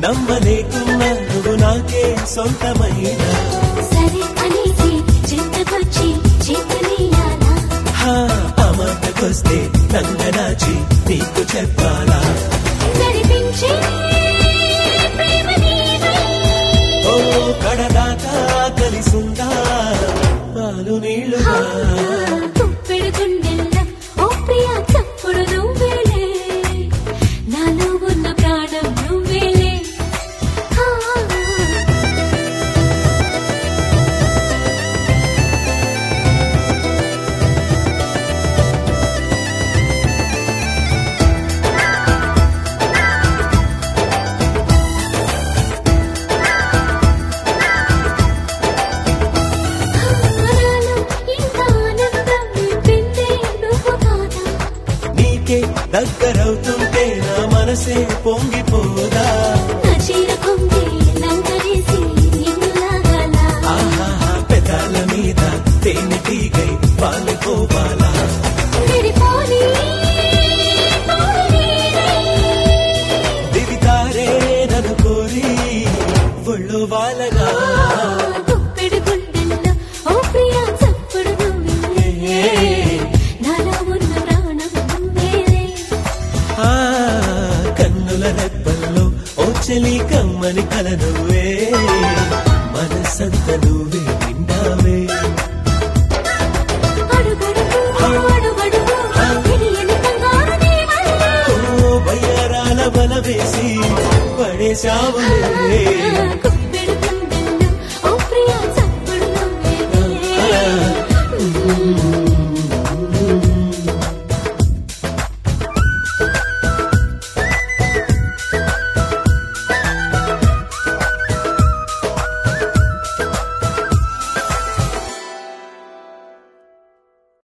నమ్మలేకున్నా నువ్వు నాకే సొంతమైనా సరే అనేసి చింతకొచ్చి చేతులియాలా హా, ఆ మాటకొస్తే నంగనాచి నీకు చెప్పాలా నడిపించే ప్రేమ నీవై ఓ కడదాకా కలిసుందా పాలు నీళ్ళుగా తుప్పెడు గుండెల్ల ఓ ప్రియా చప్పుడు నువ్వేలే నాలో ఉన్న ప్రాణం నువ్వేలే ఆ, నాలో ఇంకా ఆనందం నింపిందే నువ్వు కాదా నీకే దగ్గరవుతుంటే నా మనసే పొంగిపోదా నా చీర కొంగి లంకరేసి నిన్ను లాగాలా ఆహాహా పెదాల మీద తేనె తీగై పాలుకోవాలా విడిపోని తోడు నీవై దివితారే నన్ను కోరి ఒళ్ళు వాళ్ళగా గుప్పెడు గుండెల్లో ఓ ప్రియా చప్పుడు నువ్వే నాలో ఉన్న ప్రాణం నువ్వేలే ఆ కన్నుల రెప్పల్లో ఓ చెలి కమ్మని కల నువ్వే మనసంత నువ్వే నిండావే అడుగడుగు అడుగడుగు తెలియని కంగారు నీ వల్ల ఓ బయ్యారాల బల వేసి పడేశావులే గుప్పెడు